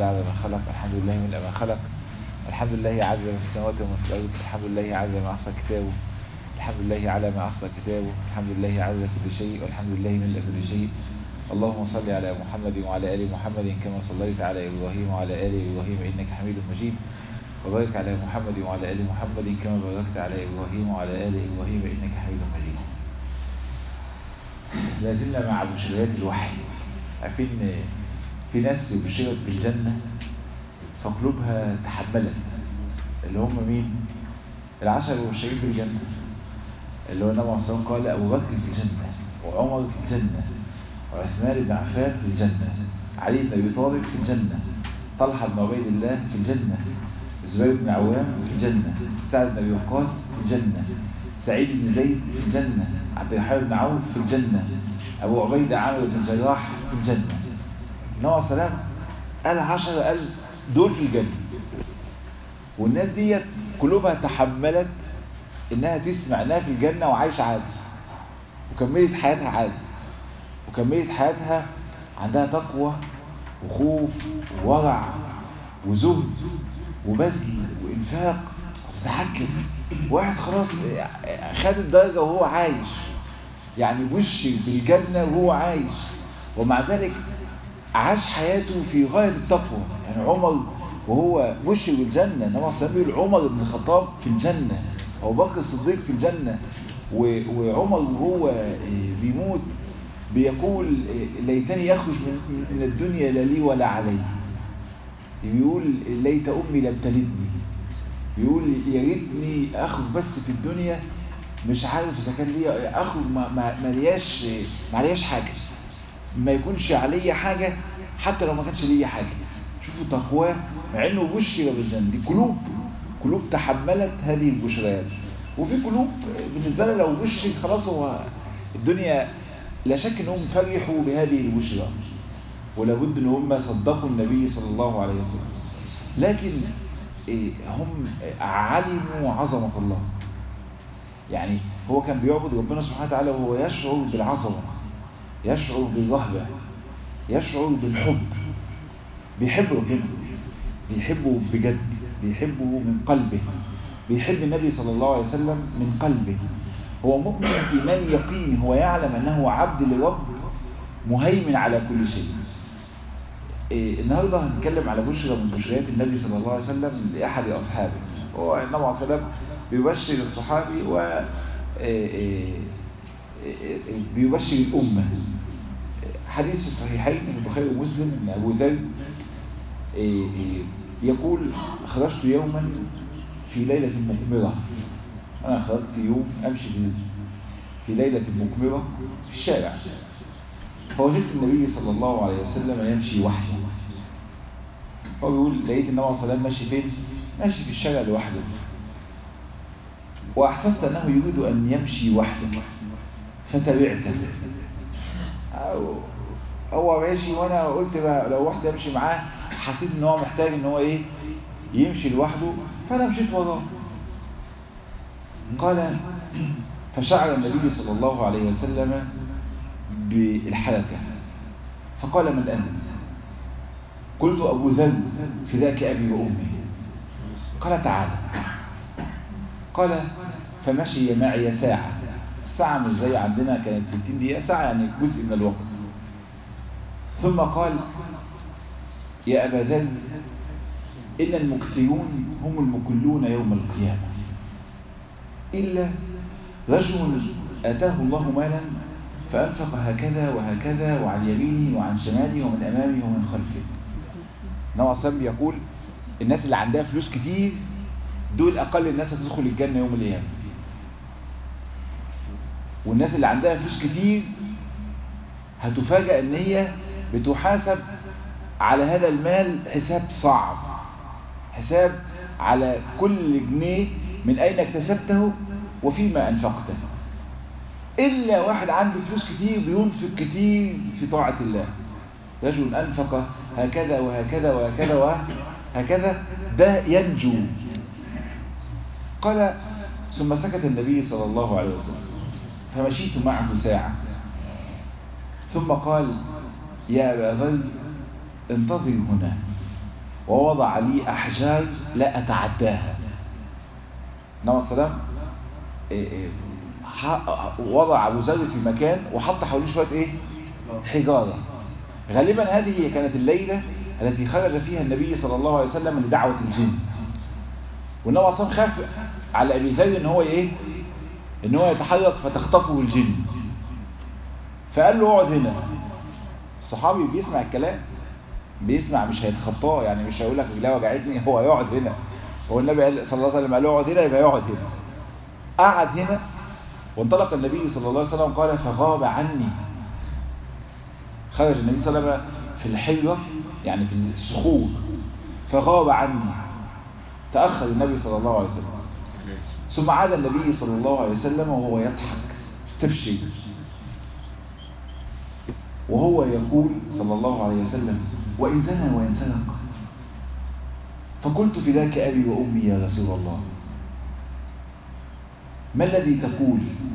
لله على ما خلق الحمد لله من ما خلق الحمد لله عدد ما في السماوات وما في الأرض الحمد لله عدد ما أحصى كتابه الحمد لله على ما أحصى كتابه الحمد لله عدد كل شيء والحمد لله من كل شيء اللهم صل على محمد وعلى آل محمد كما صليت على إبراهيم وعلى آل إبراهيم إنك حميد مجيد وبارك على محمد وعلى آل محمد كما باركت على إبراهيم وعلى آل إبراهيم إنك حميد مجيد لازلنا مع بشريات الوحي عارفين في ناس بشرت بالجنة فقلوبها تحملت اللي هم مين العشر المبشرين بالجنة اللي هو النبي عليه الصلاة والسلام قال أبو بكر في الجنة وعمر في الجنة وعثمان بن عفان في الجنة علي بن أبي طالب في الجنة طلحة بن عبيد الله في الجنة الزبير بن عوام في الجنة سعد بن أبي وقاص في الجنة سعيد بن زيد في الجنة عبد الرحمن بن عوف في الجنة أبو عبيدة عامر بن الجراح في الجنة النبي عليه السلام قال عشر قال دول في الجنة والناس دي قلوبها تحملت انها تسمع انها في الجنة وعايشة عادي وكملت حياتها عادي وكملت حياتها عندها تقوى وخوف وورع وزهد وبذل وانفاق وتتحكم واحد خلاص خد الدرجة وهو عايش يعني وش بالجنة وهو عايش ومع ذلك عاش حياته في غاية التقوى يعني عمر وهو بشر بالجنة انما سبيل عمر بن الخطاب في الجنة أبو بكر الصديق في الجنة وعمر وهو بيموت بيقول ليتني يخرج من الدنيا لا لي ولا علي بيقول ليت أمي لم تلدني بيقول يا ريتني أخرج بس في الدنيا مش عارف إذا كان ليا أخرج ما لياش ما لياش حاجة ما يكونش عليا حاجة حتى لو ما كانش ليا حاجة شوفوا تقواه مع انه بشر بالجنة دي قلوب قلوب تحملت هذه البشريات وفي قلوب بالنسبة لها لو بشر خلاص هو الدنيا لا شك انهم فرحوا بهذه البشرى ولابد ان هم صدقوا النبي صلى الله عليه وسلم لكن هم علموا عظمة الله يعني هو كان بيعبد ربنا سبحانه وتعالى وهو يشعر بالعظمة يشعر بالرهبة يشعر بالحب بيحب ربنا بيحبه بجد بيحبه من قلبه بيحب النبي صلى الله عليه وسلم من قلبه هو مؤمن إيمان يقين هو يعلم أنه عبد لرب مهيمن على كل شيء إيه النهاردة هنتكلم على بشرى من بشريات النبي صلى الله عليه وسلم لأحد أصحابه هو النبي عليه الصلاة والسلام بيبشر الصحابي و بيبشر الأمة حديث الصحيحين من البخاري ومسلم من أبو ذر يقول خرجت يوما في ليلة مقمرة أنا خرجت يوم أمشي في ليلة مقمرة في الشارع فوجدت النبي صلى الله عليه وسلم يمشي وحده هو بيقول لقيت النبي صلى الله عليه وسلم ماشي فين؟ ماشي في الشارع لوحده وأحسست أنه يريد أن يمشي وحده فتبعته هو ماشي وانا قلت بقى لو واحد امشي معاه حسيت ان هو محتاج ان هو ايه يمشي لوحده فانا مشيت وراه قال فشعر النبي صلى الله عليه وسلم بالحركة فقال من أنت قلت أبو ذر فداك أبي وأمي قال تعالى قال فمشي معي ساعة الساعة مش زي عندنا كانت 60 دقيقة ساعة يعني جزء من الوقت ثم قال يا أبا ذر إن المكثرون هم المكلون يوم القيامة إلا رجل أتاه الله مالا فأنفق هكذا وهكذا وعن يمينه وعن شماله ومن أمامه ومن خلفه نوع صلى يقول الناس اللي عندها فلوس كتير دول أقل الناس هتدخل الجنة يوم القيامة والناس اللي عندها فلوس كتير هتفاجأ ان هي بتحاسب على هذا المال حساب صعب حساب على كل جنيه من اين اكتسبته وفيما انفقته الا واحد عنده فلوس كتير بينفق كتير في طاعة الله رجل انفق هكذا وهكذا وهكذا وهكذا ده ينجو قال ثم سكت النبي صلى الله عليه وسلم فمشيت معه ساعة ثم قال يا أبا ذر انتظر هنا ووضع لي أحجار لا أتعداها نعم السلام وضع أبو ذر في مكان وحط حواليه شوية إيه حجارة غالبا هذه كانت الليلة التي خرج فيها النبي صلى الله عليه وسلم لدعوة الجن والنبي أصلا خاف على أبي ذر إن هو إيه إن هو يتحرك فتخطفه الجن فقال له اقعد هنا الصحابي بيسمع الكلام بيسمع مش هيتخطاه يعني مش هيقول لك رجليه وجعتني هو يقعد هنا هو النبي قال صلى الله عليه وسلم قال له اقعد هنا يبقى يقعد هنا قعد هنا وانطلق النبي صلى الله عليه وسلم قال فغاب عني خرج النبي صلى الله عليه وسلم في الحيرة يعني في الصخور فغاب عني تأخر النبي صلى الله عليه وسلم ثم عاد النبي صلى الله عليه وسلم وهو يضحك استبشر وهو يقول صلى الله عليه وسلم وإن زنى وإن سرق فقلت فداك أبي وأمي يا رسول الله ما الذي تقول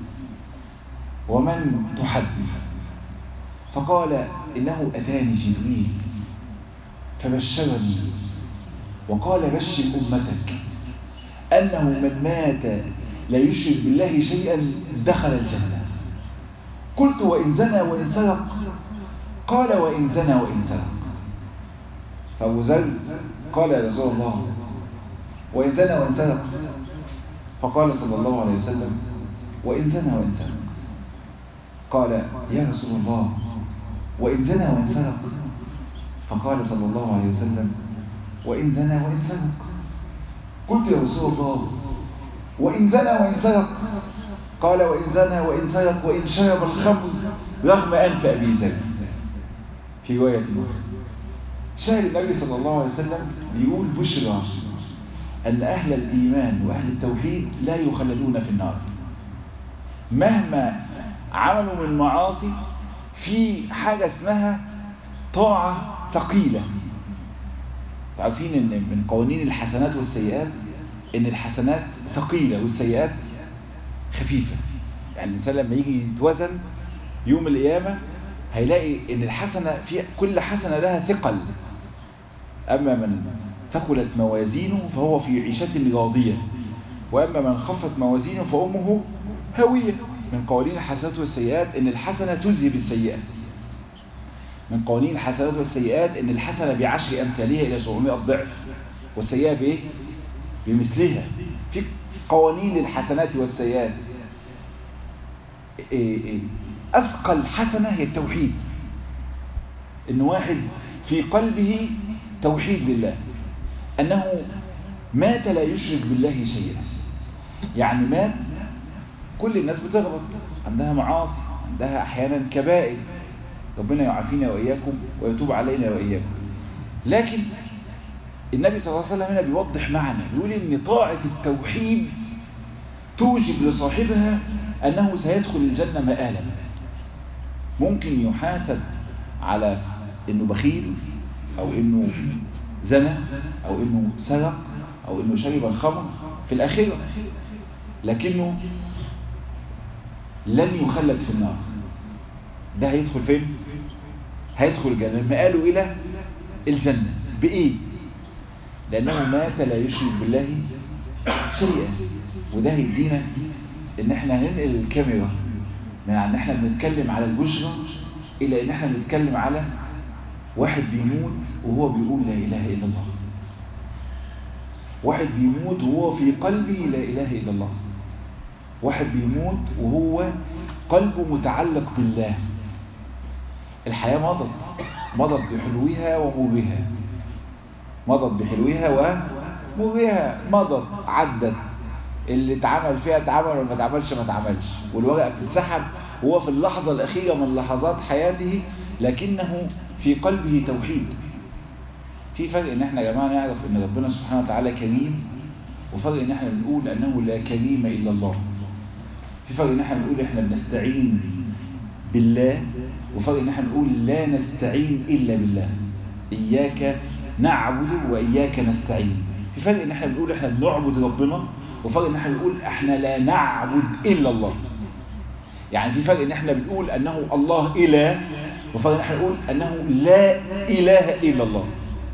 ومن تحدث فقال إنه أتاني جبريل فبشرني وقال بشر أمتك أنه من مات لا يشرك بالله شيئا دخل الجنة قلت وإن زنى وإن سرق قال وإن زنى وإن سرق فأبو ذر قال يا رسول الله وإن زنى وإن سرق فقال صلى الله عليه وسلم وإن زنى وإن سرق قال يا رسول الله وإن زنى وإن سرق فقال صلى الله عليه وسلم وإن زنى وإن سرق قلت يا رسول الله وإن زنى وإن سرق قال وإن زنى وإن سرق وإن شرب الخمر رغم أنف أبي ذر في رواية أخرى شاهد النبي صلى الله عليه وسلم يقول بشرى أن أهل الإيمان وأهل التوحيد لا يخلدون في النار مهما عملوا من معاصي في حاجة اسمها طاعة ثقيلة تعرفين ان من قوانين الحسنات والسيئات ان الحسنات ثقيلة والسيئات خفيفة يعني الإنسان لما يجي يتوزن يوم القيامة هيلاقي ان الحسنة في كل حسنة لها ثقل أما من ثقلت موازينه فهو في عيشة راضية وأما من خفت موازينه فأمه هاوية من قوانين الحسنات والسيئات ان الحسنة تذهب السيئة من قوانين الحسنات والسيئات ان الحسنة بعشر أمثالها إلى 700 ضعف والسيئة بإيه؟ بمثلها في قوانين الحسنات والسيئات إيه إيه أثقل حسنة هي التوحيد إن واحد في قلبه توحيد لله أنه مات لا يشرك بالله شيئا يعني مات كل الناس بتغلط عندها معاصي عندها أحيانا كبائر ربنا يعافينا وإياكم ويتوب علينا وإياكم لكن النبي صلى الله عليه وسلم هنا بيوضح معنى بيقول ان طاعة التوحيد توجب لصاحبها أنه سيدخل الجنة مآلا ممكن يحاسب على أنه بخيل أو أنه زنى أو أنه سرق أو أنه شرب الخمر في الآخرة لكنه لن يخلد في النار ده هيدخل فين؟ هيدخل الجنة مآله إلى الجنة بإيه؟ لأنه مات لا يشرك بالله شيئا وده هيدينا ان احنا هننقل الكاميرا من ان احنا بنتكلم على البشرى الى ان احنا بنتكلم على واحد بيموت وهو بيقول لا اله الا الله واحد بيموت وهو في قلبه لا اله الا الله واحد بيموت وهو قلبه متعلق بالله الحياة مضت مضت بحلوها ومرها مضت بحلوها ومرها مضت عدت اللي اتعمل فيها اتعمل وما اتعملش ما اتعملش والورقه بتتسحب وهو في اللحظه الاخيره من لحظات حياته لكنه في قلبه توحيد في فرق ان احنا يا جماعه نعرف ان ربنا سبحانه وتعالى كريم وفرق ان احنا بنقول انه لا كريم الا الله في فرق ان احنا بنقول احنا بنستعين بالله وفرق ان احنا بنقول لا نستعين الا بالله اياك نعبد واياك نستعين في فرق ان احنا بنقول احنا بنعبد ربنا وفرق ان احنا بنقول احنا لا نعبد الا الله يعني في فرق ان احنا بنقول انه الله اله وفرق ان احنا بنقول انه لا اله الا الله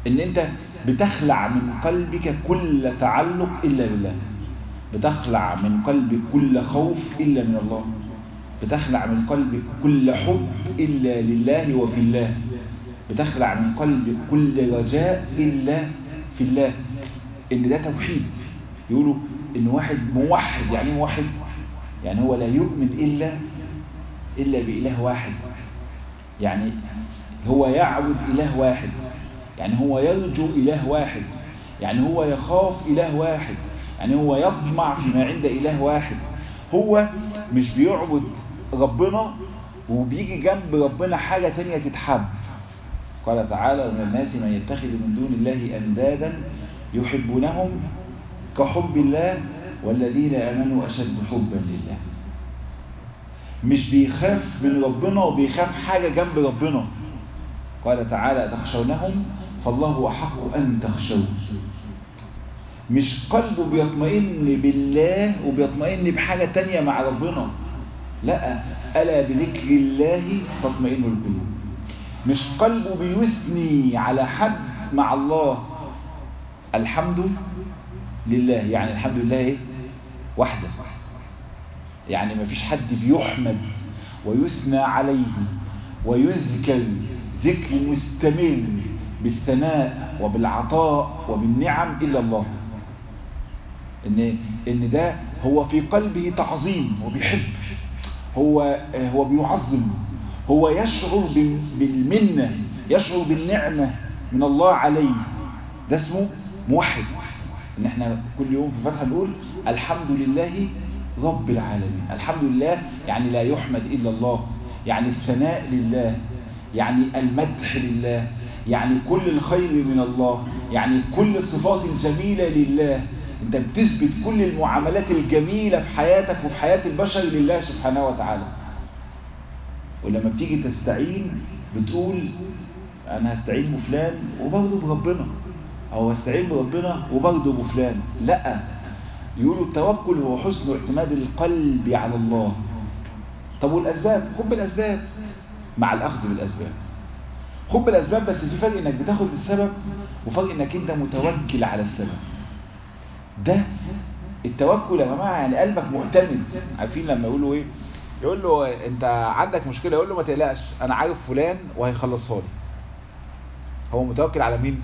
ان انت بتخلع من قلبك كل تعلق الا بالله بتخلع من قلبك كل خوف الا من الله بتخلع من قلبك كل حب الا لله وفي الله بتخلع من قلبك كل رجاء الا في الله ان ده توحيد يقولوا ان واحد موحد يعني ايه موحد يعني هو لا يؤمن الا الا باله واحد يعني هو يعبد اله واحد يعني هو يرجو اله واحد يعني هو يخاف اله واحد يعني هو يطمع فيما عند اله واحد هو مش بيعبد ربنا وبيجي جنب ربنا حاجة تانية تتحب قال تعالى من الناس من يتخذ من دون الله أندادا يحبونهم كحب الله والذين آمنوا أشد حبا لله مش بيخاف من ربنا وبيخاف حاجة جنب ربنا قال تعالى تخشونهم فالله أحق أن تخشوه مش قلبه بيطمئن بالله وبيطمئن بحاجة تانية مع ربنا لا ألا بذكر الله تطمئن القلوب مش قلبه بيثني على حد مع الله الحمد لله يعني الحمد لله ايه وحده يعني ما فيش حد بيحمد ويثنى عليه ويذكر ذكر مستمر بالثناء وبالعطاء وبالنعم إلا الله إن, إن ده هو في قلبه تعظيم وبيحب هو هو بيعظم هو يشعر بالمنة يشعر بالنعمة من الله عليه ده اسمه موحد ان احنا كل يوم في فتحة نقول الحمد لله رب العالمين الحمد لله يعني لا يحمد إلا الله يعني الثناء لله يعني المدح لله يعني كل الخير من الله يعني كل الصفات الجميلة لله انت بتثبت كل المعاملات الجميلة في حياتك وفي حياة البشر لله سبحانه وتعالى ولما بتيجي تستعين بتقول انا هستعين بفلان وبرضه بربنا او هستعين بربنا وبرضه بفلان لا يقولوا التوكل هو حسن اعتماد القلب على الله طب والاسباب خد بالاسباب مع الاخذ بالاسباب خد بالاسباب بس في فرق انك بتاخد بالسبب وفرق انك انت متوكل على السبب ده التوكل يا جماعه يعني قلبك معتمد عارفين لما يقولوا ايه يقول له انت عندك مشكله يقول له ما تقلقش انا عارف فلان وهيخلصها لي هو متوكل على مين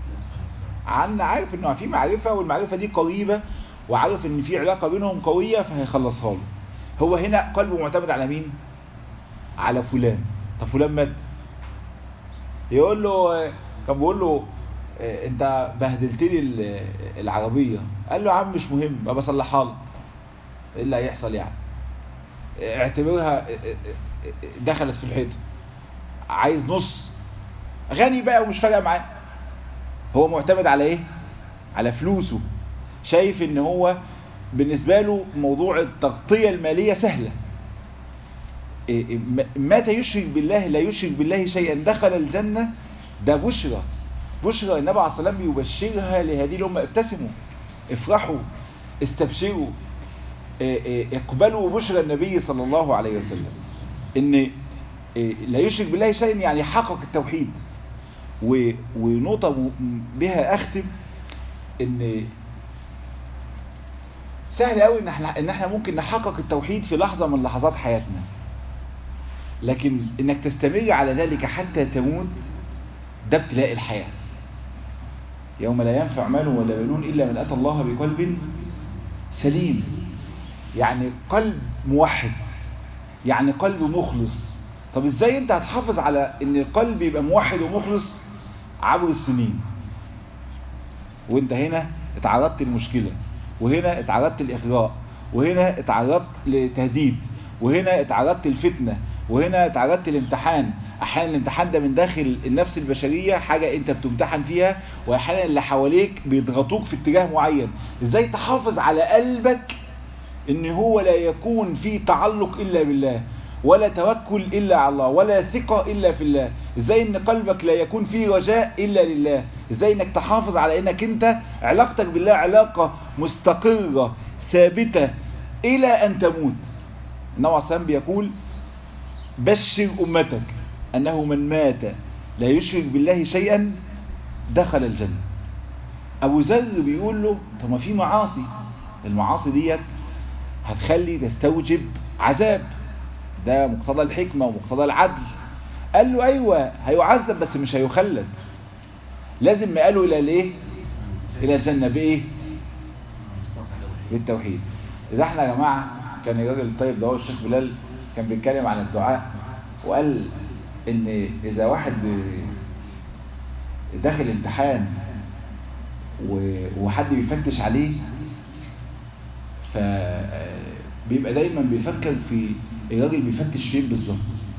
عن عارف انه في معرفه والمعرفه دي قريبه وعارف ان في علاقه بينهم قويه فهيخلصها له هو هنا قلبه معتمد على مين على فلان طب فلان مات يقول له كان بيقول له انت بهدلت لي العربيه قال له يا عم مش مهم ما بصلحها لك ايه اللي هيحصل يعني اعتبرها دخلت في الحيطه عايز نص غني بقى ومش فارقه معاه هو معتمد على ايه على فلوسه شايف ان هو بالنسبه له موضوع التغطيه الماليه سهله مات يشرك بالله لا يشرك بالله شيئا دخل الجنه ده بشرى بشرى النبي عليه الصلاه والسلام يبشرها لهذه الامه ابتسموا افرحوا استبشروا اقبلوا بشرى النبي صلى الله عليه وسلم ان لا يشرك بالله شيئا يعني حقق التوحيد ونقطة بها اختم ان سهل قوي ان احنا ان احنا ممكن نحقق التوحيد في لحظة من لحظات حياتنا لكن انك تستمر على ذلك حتى تموت ده ابتلاء الحياة يوم لا ينفع مال ولا بنون الا من اتى الله بقلب سليم يعني قلب موحد يعني قلب مخلص طب ازاي انت هتحافظ على ان القلب يبقى موحد ومخلص عبر السنين وانت هنا اتعرضت للمشكلة وهنا اتعرضت للاغراء وهنا اتعرضت لتهديد وهنا اتعرضت للفتنة وهنا اتعرضت للامتحان احيانا الامتحان ده من داخل النفس البشرية حاجة انت بتمتحن فيها واحيانا اللي حواليك بيضغطوك في اتجاه معين ازاي تحافظ على قلبك ان هو لا يكون في تعلق الا بالله ولا توكل الا على الله ولا ثقة الا في الله ازاي ان قلبك لا يكون فيه رجاء الا لله ازاي انك تحافظ على انك انت علاقتك بالله علاقة مستقرة ثابتة الى ان تموت النبي عليه الصلاة بيقول بشر امتك انه من مات لا يشرك بالله شيئا دخل الجنة أبو ذر بيقول له طب ما في معاصي المعاصي ديت هتخلي تستوجب عذاب ده مقتضى الحكمة ومقتضى العدل قال له أيوة هيعذب بس مش هيخلد لازم قالوا إلى الإيه إلى الجنة بإيه بالتوحيد إذا احنا يا جماعة كان الراجل الطيب ده هو الشيخ بلال كان بيتكلم عن الدعاء وقال ان اذا واحد داخل امتحان وحد بيفتش عليه فبيبقى دايما بيفكر في الراجل بيفتش فين بالظبط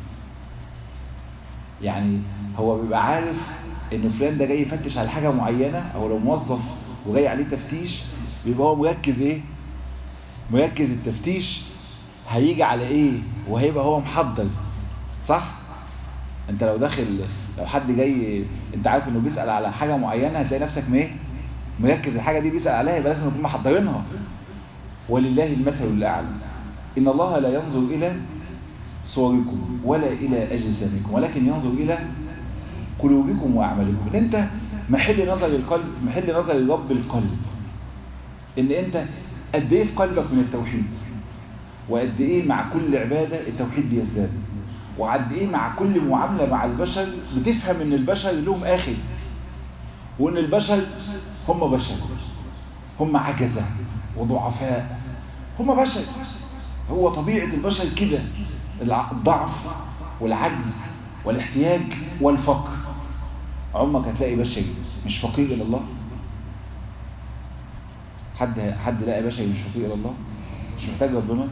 يعني هو بيبقى عارف ان فلان ده جاي يفتش على حاجة معينة او لو موظف وجاي عليه تفتيش بيبقى هو مركز ايه مركز التفتيش هيجي على ايه وهيبقى هو محضر صح انت لو داخل لو حد جاي انت عارف انه بيسأل على حاجة معينة هتلاقي نفسك ايه مركز الحاجة دي بيسأل عليها يبقى لازم نكون محضرينها ولله المثل الاعلى ان الله لا ينظر الى صوركم ولا الى اجسامكم ولكن ينظر الى قلوبكم واعمالكم ان انت محل نظر القلب محل نظر رب القلب ان انت قد ايه في قلبك من التوحيد وقد ايه مع كل عبادة التوحيد بيزداد وقد ايه مع كل معاملة مع البشر بتفهم ان البشر لهم اخر وان البشر هم بشر هم عجزة وضعفاء هم بشر هو طبيعة البشر كده الضعف والعجز والاحتياج والفقر عمرك هتلاقي بشري مش فقير الى الله حد حد لقى بشري مش فقير الى الله مش محتاج ربنا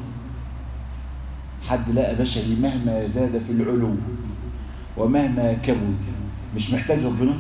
حد لقى بشري مهما زاد في العلو ومهما كبر مش محتاج ربنا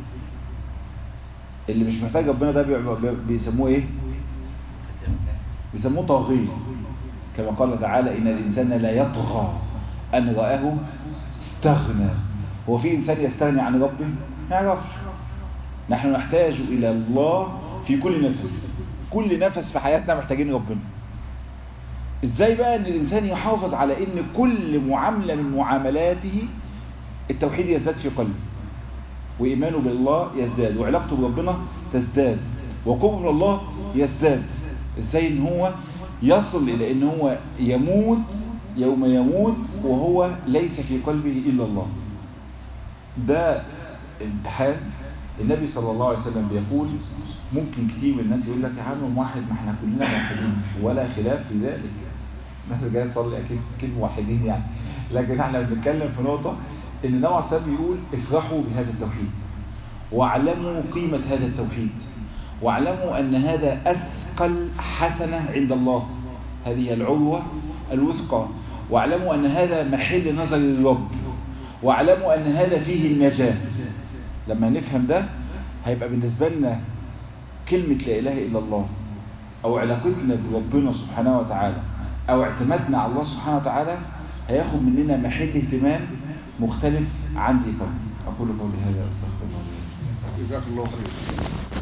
اللي مش محتاج ربنا ده بيسموه ايه بيسموه طاغية كما قال تعالى ان الانسان لا يطغى ان رآه استغنى هو في انسان يستغني عن ربه ما يعرفش نحن نحتاج الى الله في كل نفس كل نفس في حياتنا محتاجين ربنا ازاي بقى ان الانسان يحافظ على ان كل معاملة من معاملاته التوحيد يزداد في قلبه وإيمانه بالله يزداد وعلاقته بربنا تزداد وقربه من الله يزداد ازاي ان هو يصل الى ان هو يموت يوم يموت وهو ليس في قلبه الا الله ده امتحان النبي صلى الله عليه وسلم بيقول ممكن كتير من الناس يقول لك يا عم موحد ما احنا كلنا موحدين ولا خلاف في ذلك الناس جايه تصلي اكيد اكيد موحدين يعني لكن احنا بنتكلم في نقطه ان النبي عليه الصلاه بيقول افرحوا بهذا التوحيد واعلموا قيمه هذا التوحيد واعلموا ان هذا اثقل حسنه عند الله هذه العروه الوثقى واعلموا ان هذا محل نظر الرب واعلموا ان هذا فيه النجاه لما نفهم ده هيبقى بالنسبه لنا كلمة لا إله إلا الله أو علاقتنا بربنا سبحانه وتعالى أو اعتمادنا على الله سبحانه وتعالى هياخد مننا محل اهتمام مختلف عن ذي قبل أقول قولي هذا أستغفر الله جزاك الله خير